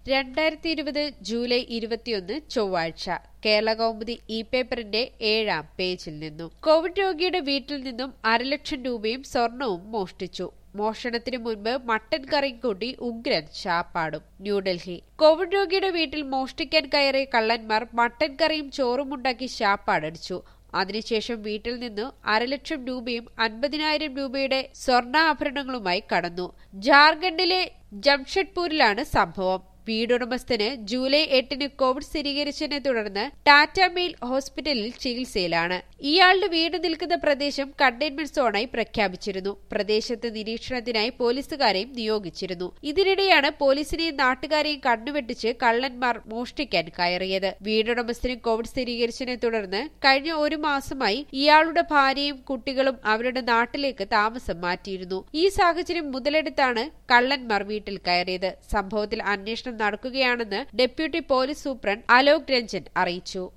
രണ്ടായിരത്തി ഇരുപത് ജൂലൈ ഇരുപത്തിയൊന്ന് ചൊവ്വാഴ്ച കേരള കൗമുദി ഇ പേപ്പറിന്റെ ഏഴാം പേജിൽ നിന്നും കോവിഡ് രോഗിയുടെ വീട്ടിൽ നിന്നും അരലക്ഷം രൂപയും സ്വർണവും മോഷ്ടിച്ചു മോഷണത്തിന് മുൻപ് മട്ടൻ കറിയും കൂട്ടി ഉഗ്രൻ ശാപ്പാടും ന്യൂഡൽഹി കോവിഡ് രോഗിയുടെ വീട്ടിൽ മോഷ്ടിക്കാൻ കയറിയ കള്ളന്മാർ മട്ടൻ കറിയും ചോറും ഉണ്ടാക്കി ശാപ്പാടടിച്ചു അതിനുശേഷം വീട്ടിൽ നിന്ന് അരലക്ഷം രൂപയും അൻപതിനായിരം രൂപയുടെ സ്വർണ്ണാഭരണങ്ങളുമായി കടന്നു ജാർഖണ്ഡിലെ ജംഷഡ്പൂരിലാണ് സംഭവം വീടുടമസ്ഥന് ജൂലൈ എട്ടിന് കോവിഡ് സ്ഥിരീകരിച്ചതിനെ തുടർന്ന് ടാറ്റ മെയിൽ ഹോസ്പിറ്റലിൽ ചികിത്സയിലാണ് ഇയാളുടെ വീട് നിൽക്കുന്ന പ്രദേശം കണ്ടെയ്ൻമെന്റ് സോണായി പ്രഖ്യാപിച്ചിരുന്നു പ്രദേശത്ത് നിരീക്ഷണത്തിനായി പോലീസുകാരെയും നിയോഗിച്ചിരുന്നു ഇതിനിടെയാണ് പോലീസിനെയും നാട്ടുകാരെയും കണ്ണുവെട്ടിച്ച് കള്ളന്മാർ മോഷ്ടിക്കാൻ കയറിയത് വീടുടമസ്ഥന് കോവിഡ് സ്ഥിരീകരിച്ചതിനെ തുടർന്ന് കഴിഞ്ഞ ഒരു മാസമായി ഇയാളുടെ ഭാര്യയും കുട്ടികളും അവരുടെ നാട്ടിലേക്ക് താമസം മാറ്റിയിരുന്നു ഈ സാഹചര്യം മുതലെടുത്താണ് കള്ളന്മാർ വീട്ടിൽ കയറിയത് സംഭവത്തിൽ അന്വേഷണം നടക്കുകയാണെന്ന് deputy police superintendent Alok Ranjan അറിയിച്ചു